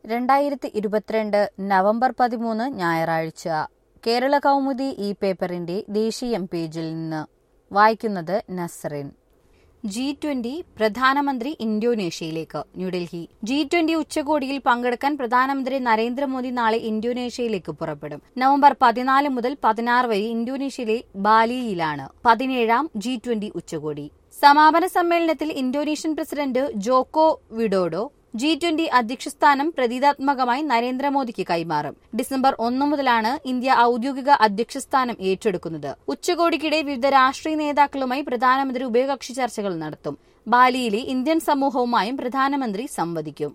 രണ്ടായിരത്തി ഇരുപത്തിരണ്ട് നവംബർ പതിമൂന്ന് ഞായറാഴ്ച കേരള കൗമുദി ഈ പേപ്പറിന്റെ ദേശീയം പേജിൽ നിന്ന് വായിക്കുന്നത് നസറിൻ ജി ട്വന്റി പ്രധാനമന്ത്രി ഇന്തോനേഷ്യയിലേക്ക് ന്യൂഡൽഹി ജി ട്വന്റി ഉച്ചകോടിയിൽ പങ്കെടുക്കാൻ പ്രധാനമന്ത്രി നരേന്ദ്രമോദി നാളെ ഇന്തോനേഷ്യയിലേക്ക് പുറപ്പെടും നവംബർ പതിനാല് മുതൽ പതിനാറ് വരെ ഇന്തോനേഷ്യയിലെ ബാലിയിലാണ് പതിനേഴാം ജി ട്വന്റി ഉച്ചകോടി സമാപന സമ്മേളനത്തിൽ Indonesian president Joko Widodo G twenty അധ്യക്ഷസ്ഥാനം പ്രതീകാത്മകമായി നരേന്ദ്രമോദിക്ക് കൈമാറും ഡിസംബർ ഒന്ന് മുതലാണ് ഇന്ത്യ ഔദ്യോഗിക അധ്യക്ഷസ്ഥാനം ഏറ്റെടുക്കുന്നത് ഉച്ചകോടിക്കിടെ വിവിധ രാഷ്ട്രീയ നേതാക്കളുമായി പ്രധാനമന്ത്രി ഉഭയകക്ഷി ചർച്ചകൾ നടത്തും ബാലിയിലെ ഇന്ത്യൻ സമൂഹവുമായും പ്രധാനമന്ത്രി സംവദിക്കും